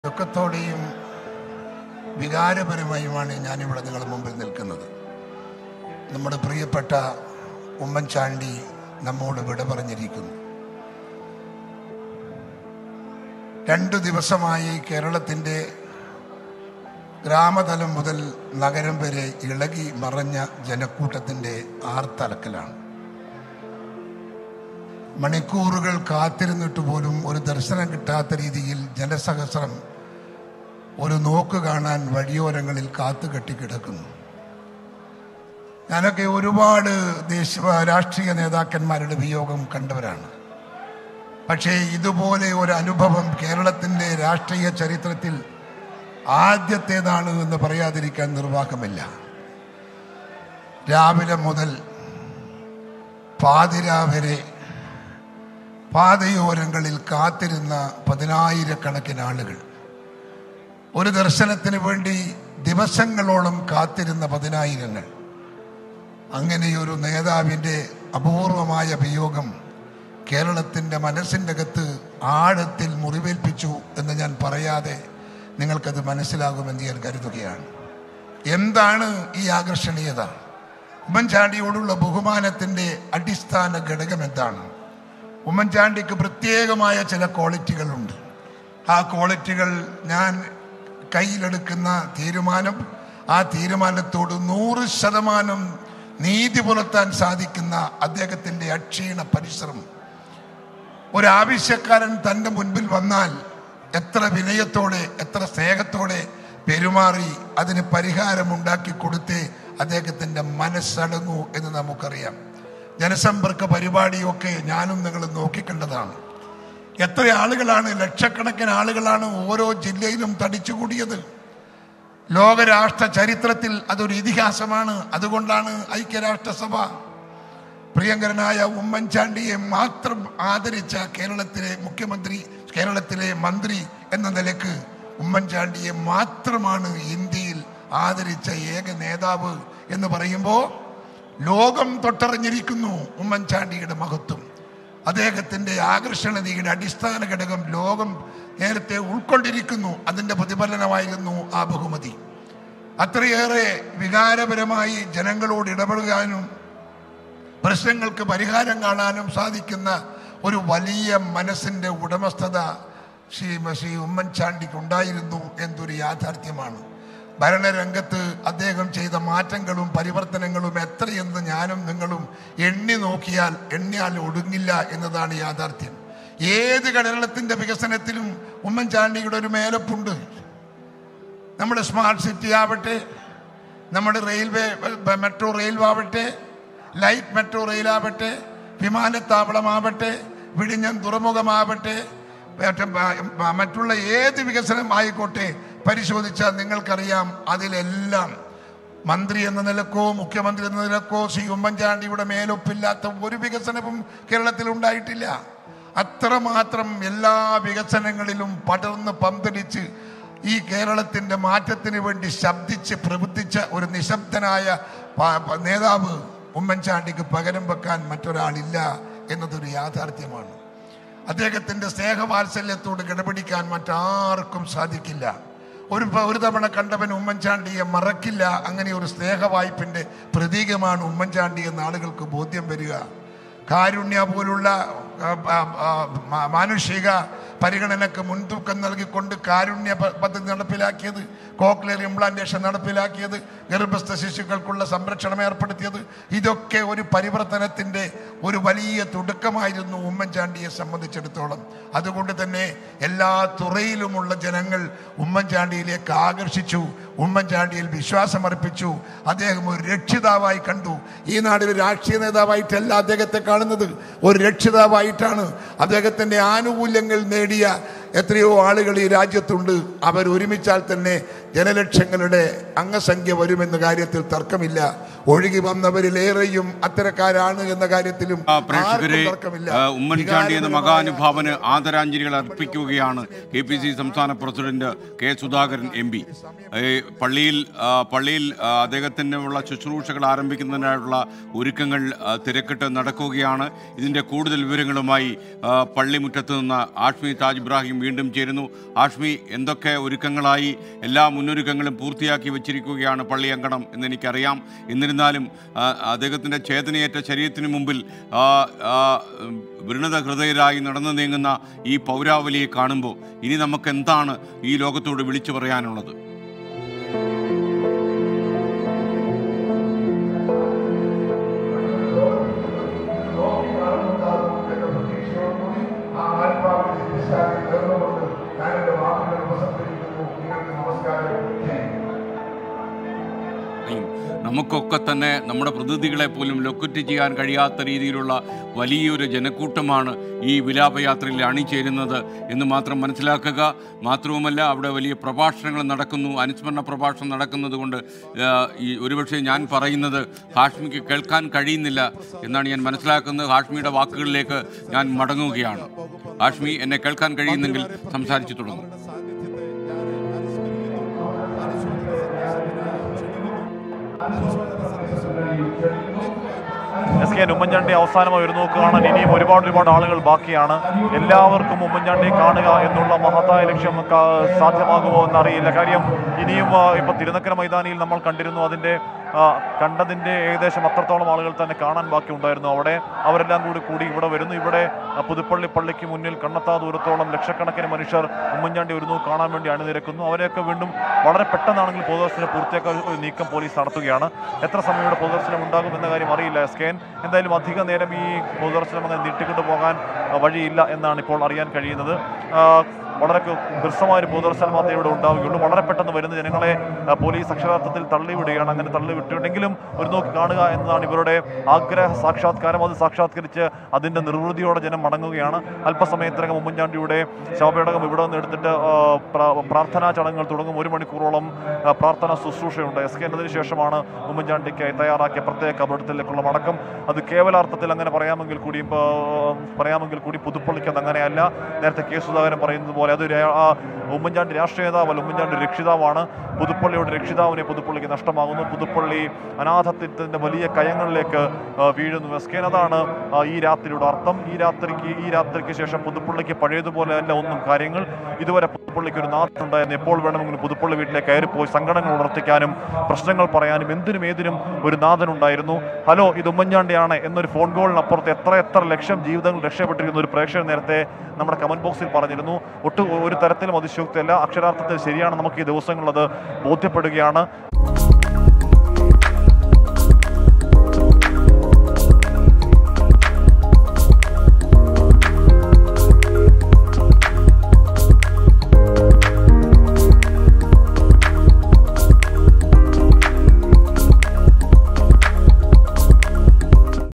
ദുഃഖത്തോടെയും വികാരപരമായുമാണ് ഞാനിവിടെ നിങ്ങളുടെ മുമ്പിൽ നിൽക്കുന്നത് നമ്മുടെ പ്രിയപ്പെട്ട ഉമ്മൻചാണ്ടി നമ്മോട് വിട പറഞ്ഞിരിക്കുന്നു രണ്ടു ദിവസമായി കേരളത്തിൻ്റെ ഗ്രാമതലം മുതൽ നഗരം വരെ ഇളകി മറഞ്ഞ ജനക്കൂട്ടത്തിൻ്റെ ആർത്തലക്കലാണ് മണിക്കൂറുകൾ കാത്തിരുന്നിട്ട് പോലും ഒരു ദർശനം കിട്ടാത്ത രീതിയിൽ ജനസഹസ്രം ഒരു നോക്ക് കാണാൻ വഴിയോരങ്ങളിൽ കാത്തു കെട്ടിക്കിടക്കുന്നു ഞാനൊക്കെ ഒരുപാട് ദേശീയ രാഷ്ട്രീയ നേതാക്കന്മാരുടെ വിയോഗം കണ്ടവരാണ് പക്ഷേ ഇതുപോലെ ഒരു അനുഭവം കേരളത്തിൻ്റെ രാഷ്ട്രീയ ചരിത്രത്തിൽ ആദ്യത്തേതാണ് എന്ന് പറയാതിരിക്കാൻ നിർവാഹമില്ല രാവിലെ മുതൽ പാതിരാ വരെ പാതയോരങ്ങളിൽ കാത്തിരുന്ന പതിനായിരക്കണക്കിന് ആളുകൾ ഒരു ദർശനത്തിന് വേണ്ടി ദിവസങ്ങളോളം കാത്തിരുന്ന പതിനായിരങ്ങൾ അങ്ങനെയൊരു നേതാവിൻ്റെ അപൂർവമായ വിയോഗം കേരളത്തിൻ്റെ മനസ്സിൻ്റെ അകത്ത് ആഴത്തിൽ മുറിവേൽപ്പിച്ചു എന്ന് ഞാൻ പറയാതെ നിങ്ങൾക്കത് മനസ്സിലാകുമെന്ന് ഞാൻ കരുതുകയാണ് എന്താണ് ഈ ആകർഷണീയത ഉമ്മൻചാണ്ടിയോടുള്ള ബഹുമാനത്തിൻ്റെ അടിസ്ഥാന ഘടകം എന്താണ് ഉമ്മൻചാണ്ടിക്ക് പ്രത്യേകമായ ചില ക്വാളിറ്റികളുണ്ട് ആ ക്വാളിറ്റികൾ ഞാൻ കയ്യിലെടുക്കുന്ന തീരുമാനം ആ തീരുമാനത്തോട് നൂറ് ശതമാനം നീതി പുലർത്താൻ സാധിക്കുന്ന അദ്ദേഹത്തിൻ്റെ അക്ഷീണ പരിശ്രമം ഒരാവശ്യക്കാരൻ തൻ്റെ മുൻപിൽ വന്നാൽ എത്ര വിനയത്തോടെ എത്ര സ്നേഹത്തോടെ പെരുമാറി അതിന് പരിഹാരമുണ്ടാക്കി കൊടുത്തേ അദ്ദേഹത്തിൻ്റെ മനസ്സടങ്ങൂ എന്ന് നമുക്കറിയാം ജനസമ്പർക്ക പരിപാടിയൊക്കെ ഞാനും നിങ്ങൾ നോക്കിക്കണ്ടതാണ് എത്ര ആളുകളാണ് ലക്ഷക്കണക്കിന് ആളുകളാണ് ഓരോ ജില്ലയിലും തടിച്ചുകൂടിയത് ലോകരാഷ്ട്ര ചരിത്രത്തിൽ അതൊരു ഇതിഹാസമാണ് അതുകൊണ്ടാണ് ഐക്യരാഷ്ട്രസഭ പ്രിയങ്കരനായ ഉമ്മൻചാണ്ടിയെ മാത്രം ആദരിച്ച കേരളത്തിലെ മുഖ്യമന്ത്രി കേരളത്തിലെ മന്ത്രി എന്ന നിലക്ക് ഉമ്മൻചാണ്ടിയെ മാത്രമാണ് ഇന്ത്യയിൽ ആദരിച്ച ഏക നേതാവ് എന്ന് പറയുമ്പോൾ ലോകം തൊട്ടറിഞ്ഞിരിക്കുന്നു ഉമ്മൻചാണ്ടിയുടെ മഹത്വം അദ്ദേഹത്തിൻ്റെ ആകർഷണീയയുടെ അടിസ്ഥാന ഘടകം ലോകം നേരത്തെ ഉൾക്കൊണ്ടിരിക്കുന്നു അതിൻ്റെ പ്രതിഫലനമായിരുന്നു ആ ബഹുമതി അത്രയേറെ വികാരപരമായി ജനങ്ങളോട് ഇടപെടുവാനും പ്രശ്നങ്ങൾക്ക് പരിഹാരം കാണാനും സാധിക്കുന്ന ഒരു വലിയ മനസ്സിൻ്റെ ഉടമസ്ഥത ശ്രീ ശ്രീ ഉമ്മൻചാണ്ടിക്ക് ഉണ്ടായിരുന്നു എന്നൊരു യാഥാർത്ഥ്യമാണ് ഭരണരംഗത്ത് അദ്ദേഹം ചെയ്ത മാറ്റങ്ങളും പരിവർത്തനങ്ങളും എത്രയെന്ന് ഞാനും നിങ്ങളും എണ്ണി നോക്കിയാൽ എണ്ണിയാൽ ഒടുങ്ങില്ല എന്നതാണ് യാഥാർത്ഥ്യം ഏത് കേരളത്തിൻ്റെ വികസനത്തിലും ഉമ്മൻചാണ്ടിയുടെ ഒരു മേലപ്പുണ്ട് നമ്മുടെ സ്മാർട്ട് സിറ്റി ആവട്ടെ നമ്മുടെ റെയിൽവേ മെട്രോ റെയിൽവേ ആവട്ടെ ലൈറ്റ് മെട്രോ റെയിലാവട്ടെ വിമാനത്താവളമാവട്ടെ വിഴിഞ്ഞം തുറമുഖമാവട്ടെ മറ്റുള്ള ഏത് വികസനം ആയിക്കോട്ടെ പരിശോധിച്ചാൽ നിങ്ങൾക്കറിയാം അതിലെല്ലാം മന്ത്രി എന്ന നിലക്കോ മുഖ്യമന്ത്രി എന്ന നിലക്കോ ശ്രീ ഉമ്മൻചാണ്ടിയുടെ മേലൊപ്പില്ലാത്ത ഒരു വികസനവും കേരളത്തിൽ ഉണ്ടായിട്ടില്ല അത്രമാത്രം എല്ലാ വികസനങ്ങളിലും പടർന്ന് പന്തടിച്ച് ഈ കേരളത്തിൻ്റെ മാറ്റത്തിന് വേണ്ടി ശബ്ദിച്ച് പ്രവർത്തിച്ച ഒരു നിശബ്ദനായ നേതാവ് ഉമ്മൻചാണ്ടിക്ക് പകരം വെക്കാൻ മറ്റൊരാളില്ല എന്നതൊരു യാഥാർത്ഥ്യമാണ് അദ്ദേഹത്തിൻ്റെ സ്നേഹവാത്സല്യത്തോട് കിടപിടിക്കാൻ മറ്റാർക്കും സാധിക്കില്ല ഒരു ഒരു തവണ കണ്ടവൻ ഉമ്മൻചാണ്ടിയെ മറക്കില്ല അങ്ങനെ ഒരു സ്നേഹവായ്പിൻ്റെ പ്രതീകമാണ് ഉമ്മൻചാണ്ടി എന്ന ആളുകൾക്ക് ബോധ്യം വരിക കാരുണ്യ പോലുള്ള മാനുഷിക പരിഗണനക്ക് മുൻതൂക്കം നൽകിക്കൊണ്ട് കാരുണ്യ പദ്ധതി നടപ്പിലാക്കിയത് കോക്ലിയർ ഇംപ്ലാന്റേഷൻ നടപ്പിലാക്കിയത് ഗർഭസ്ഥ ശിശുക്കൾക്കുള്ള സംരക്ഷണം ഏർപ്പെടുത്തിയത് ഇതൊക്കെ ഒരു പരിവർത്തനത്തിൻ്റെ ഒരു വലിയ തുടക്കമായിരുന്നു ഉമ്മൻചാണ്ടിയെ സംബന്ധിച്ചിടത്തോളം അതുകൊണ്ട് തന്നെ എല്ലാ തുറയിലുമുള്ള ജനങ്ങൾ ഉമ്മൻചാണ്ടിയിലേക്ക് ആകർഷിച്ചു ഉമ്മൻചാണ്ടിയിൽ വിശ്വാസമർപ്പിച്ചു അദ്ദേഹം ഒരു രക്ഷിതാവായി കണ്ടു ഈ നാടിൽ രാഷ്ട്രീയ നേതാവായിട്ടല്ല അദ്ദേഹത്തെ കാണുന്നത് ഒരു രക്ഷിതാവായിട്ടാണ് അദ്ദേഹത്തിൻ്റെ ആനുകൂല്യങ്ങൾ നേടിയ എത്രയോ ആളുകൾ ഈ രാജ്യത്തുണ്ട് അവർ ഒരുമിച്ചാൽ തന്നെ ജനലക്ഷങ്ങളുടെ അംഗസംഖ്യ വരുമെന്ന കാര്യത്തിൽ തർക്കമില്ല ഒഴുകി വന്നവരിലേറെയും അത്തരക്കാരാണ് എന്ന കാര്യത്തിലും ആ, പ്രേക്ഷകരെ ആർക്കും തർക്കമില്ല. ആ, ഉമ്മൻചാണ്ടി എന്ന വികാരപരമായ- മഹാനുഭാവന് ആദരാഞ്ജലികൾ അർപ്പിക്കുകയാണ് കെ പി സി സംസ്ഥാന president K Sudhakaran M P പള്ളിയിൽ ആ, പള്ളിയിൽ ആ, അദ്ദേഹത്തിനുള്ള ശുശ്രൂഷകൾ ആരംഭിക്കുന്നതിനായുള്ള ഒരുക്കങ്ങൾ ആ, തിരക്കിട്ട് നടക്കുകയാണ് ഇതിന്റെ കൂടുതൽ വിവരങ്ങളുമായി ആ, പള്ളിമുറ്റത്ത് നിന്ന് ആഷ്മി താജ് ഇബ്രാഹിം വീണ്ടും ചേരുന്നു ആഷ്മി എന്തൊക്കെ ഒരുക്കങ്ങളായി എല്ലാ മുന്നൊരുക്കങ്ങളും പൂർത്തിയാക്കി വെച്ചിരിക്കുകയാണ് പള്ളി അങ്കണം എന്ന് എനിക്കറിയാം എന്നിരുന്നാലും ആ, അദ്ദേഹത്തിൻ്റെ ചേതനയേറ്റ ശരീരത്തിന് മുമ്പിൽ ആ, ആ, ഉം, വൃണത ഹൃദയരായി നടന്നു നീങ്ങുന്ന ഈ പൗരാവലിയെ കാണുമ്പോൾ ഇനി നമുക്ക് എന്താണ് ഈ ലോകത്തോട് വിളിച്ചു പറയാനുള്ളത് ഉം. നമുക്കൊക്കെ തന്നെ നമ്മുടെ പ്രതിനിധികളെ പോലും ലൊക്കറ്റ് ചെയ്യാൻ കഴിയാത്ത രീതിയിലുള്ള വലിയൊരു ജനക്കൂട്ടമാണ് ഈ വിലാപയാത്രയിൽ അണിചേരുന്നത് എന്ന് മാത്രം മനസ്സിലാക്കുക മാത്രവുമല്ല അവിടെ വലിയ പ്രഭാഷണങ്ങൾ നടക്കുന്നു അനുസ്മരണ പ്രഭാഷണം നടക്കുന്നത് കൊണ്ട് ആ, ഈ ഒരുപക്ഷെ ഞാൻ പറയുന്നത് ഹാഷ്മിക്ക് കേൾക്കാൻ കഴിയുന്നില്ല എന്നാണ് ഞാൻ മനസ്സിലാക്കുന്നത് ഹാഷ്മിയുടെ വാക്കുകളിലേക്ക് ഞാൻ മടങ്ങുകയാണ് ഹാഷ്മി എന്നെ കേൾക്കാൻ കഴിയുന്നെങ്കിൽ സംസാരിച്ചു തുടങ്ങും എസ് കെ ഉമ്മൻചാണ്ടി അവസാനമായി ഒരു നോക്ക് കാണാൻ ഇനിയും ഒരുപാട് ഒരുപാട് ആളുകൾ ബാക്കിയാണ് എല്ലാവർക്കും ഉമ്മൻചാണ്ടി കാണുക എന്നുള്ള മഹത്തായ ലക്ഷ്യം ക- സാധ്യമാകുമോ എന്നറിയില്ല കാര്യം ഇനിയും ആ, ഇപ്പൊ തിരുനക്കര മൈതാനിയിൽ നമ്മൾ കണ്ടിരുന്നു അതിന്റെ ആ, കണ്ടതിന്റെ ഏകദേശം അത്രത്തോളം ആളുകൾ തന്നെ കാണാൻ ബാക്കി ഉണ്ടായിരുന്നു അവിടെ അവരെല്ലാം കൂടി കൂടി ഇവിടെ വരുന്നു ഇവിടെ ആ, പുതുപ്പള്ളി പള്ളിക്ക് മുന്നിൽ കണ്ണത്താ ദൂരത്തോളം ലക്ഷക്കണക്കിന് മനുഷ്യർ ഉമ്മൻചാണ്ടി ഒരു നോക്ക് കാണാൻ വേണ്ടി അണിനിരക്കുന്നു അവരെയൊക്കെ വീണ്ടും വളരെ പെട്ടെന്നാണെങ്കിൽ പൊതുദർശനം പൂർത്തിയാക്കാൻ ഒരു നീക്കം പോലീസ് നടത്തുകയാണ് എത്ര സമയം ഇവിടെ പൊതുദർശനം ഉണ്ടാകും എന്ന കാര്യം അറിയില്ല എസ് കെ എൻ എന്തായാലും അധിക നേരം ഈ പൊതുദർശനം അങ്ങനെ നീട്ടിക്കൊണ്ടു പോകാൻ ആ, വഴിയില്ല എന്നാണ് ഇപ്പോൾ അറിയാൻ കഴിയുന്നത് ആ, വളരെ കൃ- ഹ്രസ്വമായ ഒരു പൊതുദർശനം മാത്രമേ ഇവിടെ ഉണ്ടാവുകയുള്ളൂ വളരെ പെട്ടെന്ന് വരുന്ന ജനങ്ങളെ ആ, പോലീസ് അക്ഷരാർത്ഥത്തിൽ തള്ളിവിടുകയാണ് അങ്ങനെ തള്ളിവിട്ടിട്ടുണ്ടെങ്കിലും ഒരു നോക്കി കാണുക എന്നതാണ് ഇവരുടെ ആഗ്രഹ സാക്ഷാത്കാരം അത് സാക്ഷാത്കരിച്ച് അതിന്റെ നിർവൃതിയോടെ ജനം മടങ്ങുകയാണ് അല്പസമയത്തിനകം ഉമ്മൻചാണ്ടിയുടെ ശവപേടകം ഇവിടെ നിന്ന് എടുത്തിട്ട് ആ, പ്ര- പ്രാർത്ഥനാ ചടങ്ങുകൾ തുടങ്ങും ഒരു മണിക്കൂറോളം ആ, പ്രാർത്ഥനാ ശുശ്രൂഷയുണ്ട് എസ് കെ എന്നതിന് ശേഷമാണ് ഉമ്മൻചാണ്ടിക്കായി തയ്യാറാക്കിയ പ്രത്യേക കബറിടത്തിലേക്കുള്ള മടക്കം അത് കേവലാർത്ഥത്തിൽ അങ്ങനെ പറയാമെങ്കിൽ കൂടി ആ, പറയാമെങ്കിൽ കൂടി പുതുപ്പള്ളിക്ക് അത് അങ്ങനെയല്ല നേരത്തെ കെ സുധാകരൻ പറയുന്നത് പോലെ അതൊരു ആ, ഉമ്മൻചാണ്ടി രാഷ്ട്രീയ നേതാവല്ല ഉമ്മൻചാണ്ടി രക്ഷിതാവാണ് പുതുപ്പള്ളിയുടെ രക്ഷിതാവിനെ പുതുപ്പള്ളിക്ക് നഷ്ടമാകുന്നു പുതുപ്പള്ളി അനാഥത്വത്തിന്റെ വലിയ കയങ്ങളിലേക്ക് ആ, വീഴുന്നു എസ് കെ അതാണ് ആ, ഈ രാത്രിയുടെ അർത്ഥം ഈ രാത്രിക്ക് ഈ രാത്രിക്ക് ശേഷം പുതുപ്പള്ളിക്ക് പഴയതുപോലെ അല്ല ഒന്നും കാര്യങ്ങൾ ഇതുവരെ പുതുപ്പള്ളിക്ക് ഒരു നാട്ടുണ്ടായിരുന്നു എപ്പോൾ വേണമെങ്കിലും പുതുപ്പള്ളി വീട്ടിലേക്ക് കയറിപ്പോയി സങ്കടങ്ങൾ ഉണർത്തിക്കാനും പ്രശ്നങ്ങൾ പറയാനും എന്തിനും ഏതിനും ഒരു നാഥനുണ്ടായിരുന്നു ഹലോ ഇത് ഉമ്മൻചാണ്ടിയാണ് എന്നൊരു ഫോൺ കോളിനപ്പുറത്ത് എത്ര എത്ര ലക്ഷം ജീവിതങ്ങൾ രക്ഷപ്പെട്ടിരിക്കുന്ന ഒരു പ്രേക്ഷകർ നേരത്തെ നമ്മുടെ കമന്റ് ബോക്സിൽ പറഞ്ഞിരുന്നു ഒട്ടും ഒരു തരത്തിലും അതിശയോക്തിയല്ല അക്ഷരാർത്ഥത്തിൽ ശരിയാണ് നമുക്ക് ഈ ദിവസങ്ങളത് ബോധ്യപ്പെടുകയാണ്